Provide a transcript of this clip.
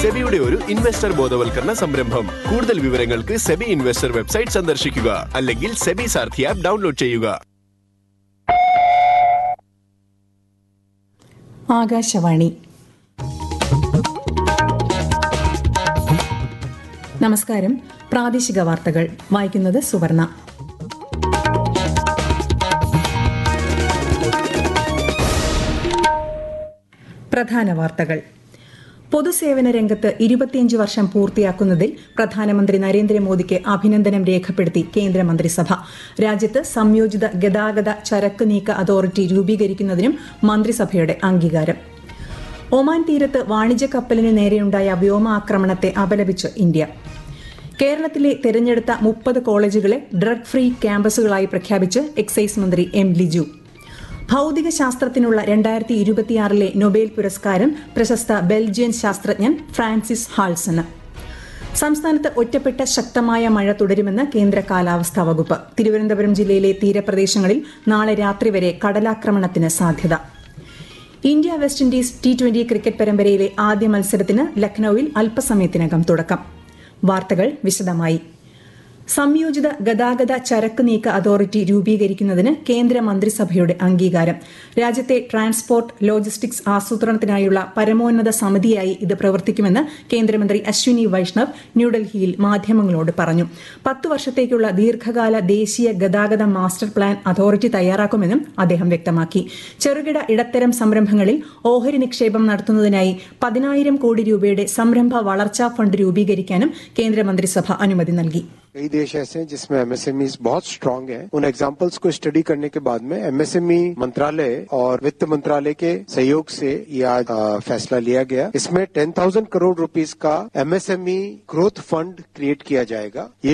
സെബിയുടെ ഒരു ഇൻവെസ്റ്റർ ബോധവൽക്കരണ സംരംഭം കൂടുതൽ വിവരങ്ങൾക്ക് സെബി ഇൻവെസ്റ്റർ വെബ്സൈറ്റ് സന്ദർശിക്കുക അല്ലെങ്കിൽ സെബി സാർഥി ആപ്പ് ഡൗൺലോഡ് ചെയ്യുക ആകാശവാണി നമസ്കാരം പ്രാദേശിക വാർത്തകൾ വായിക്കുന്നത് സുവർണ പ്രധാന വാർത്തകൾ പൊതുസേവന രംഗത്ത് ഇരുപത്തിയഞ്ച് വർഷം പൂർത്തിയാക്കുന്നതിൽ പ്രധാനമന്ത്രി നരേന്ദ്രമോദിക്ക് അഭിനന്ദനം രേഖപ്പെടുത്തി കേന്ദ്രമന്ത്രിസഭ രാജ്യത്ത് സംയോജിത ഗതാഗത ചരക്ക് നീക്ക അതോറിറ്റി രൂപീകരിക്കുന്നതിനും മന്ത്രിസഭയുടെ അംഗീകാരം ഒമാൻ തീരത്ത് വാണിജ്യ കപ്പലിന് നേരെയുണ്ടായ വ്യോമാക്രമണത്തെ അപലപിച്ച് ഇന്ത്യ കേരളത്തിലെ തെരഞ്ഞെടുത്ത മുപ്പത് കോളേജുകളെ ഡ്രഗ് ഫ്രീ ക്യാമ്പസുകളായി പ്രഖ്യാപിച്ച് എക്സൈസ് മന്ത്രി എം ലിജു ഭൗതിക ശാസ്ത്രത്തിനുള്ള രണ്ടായിരത്തി ഇരുപത്തിയാറിലെ നൊബേൽ പുരസ്കാരം പ്രശസ്ത ബെൽജിയൻ ശാസ്ത്രജ്ഞൻ ഫ്രാൻസിസ് ഹാൾസന് സംസ്ഥാനത്ത് ഒറ്റപ്പെട്ട ശക്തമായ മഴ തുടരുമെന്ന് കേന്ദ്ര കാലാവസ്ഥാ വകുപ്പ് തിരുവനന്തപുരം ജില്ലയിലെ തീരപ്രദേശങ്ങളിൽ നാളെ രാത്രി വരെ കടലാക്രമണത്തിന് സാധ്യത India West Indies T twenty cricket പരമ്പരയിലെ ആദ്യ മത്സരത്തിന് ലക്നൌവിൽ അല്പസമയത്തിനകം തുടക്കം വാർത്തകൾ വിശദമായി സംയോജിത ഗതാഗത ചരക്ക് നീക്ക അതോറിറ്റി രൂപീകരിക്കുന്നതിന് കേന്ദ്ര മന്ത്രിസഭയുടെ അംഗീകാരം രാജ്യത്തെ ട്രാൻസ്പോർട്ട് ലോജിസ്റ്റിക്സ് ആസൂത്രണത്തിനായുള്ള പരമോന്നത സമിതിയായി ഇത് പ്രവർത്തിക്കുമെന്ന് കേന്ദ്രമന്ത്രി അശ്വിനി വൈഷ്ണവ് ന്യൂഡൽഹിയിൽ മാധ്യമങ്ങളോട് പറഞ്ഞു പത്ത് വർഷത്തേക്കുള്ള ദീർഘകാല ദേശീയ ഗതാഗത മാസ്റ്റർ പ്ലാൻ അതോറിറ്റി തയ്യാറാക്കുമെന്നും അദ്ദേഹം വ്യക്തമാക്കി ചെറുകിട ഇടത്തരം സംരംഭങ്ങളിൽ ഓഹരി നിക്ഷേപം നടത്തുന്നതിനായി പതിനായിരം കോടി രൂപയുടെ സംരംഭ വളർച്ചാ ഫണ്ട് രൂപീകരിക്കാനും കേന്ദ്രമന്ത്രിസഭ അനുമതി നൽകി कई देश ऐसे हैं जिसमें एमएसएमई बहुत स्ट्रांग है उन एग्जाम्पल्स को स्टडी करने के बाद में एमएसएमई मंत्रालय और वित्त मंत्रालय के सहयोग से ये आज आ, फैसला लिया गया इसमें टेन थाउजेंड करोड़ रुपीस का एमएसएमई ग्रोथ फंड क्रिएट किया जाएगा ये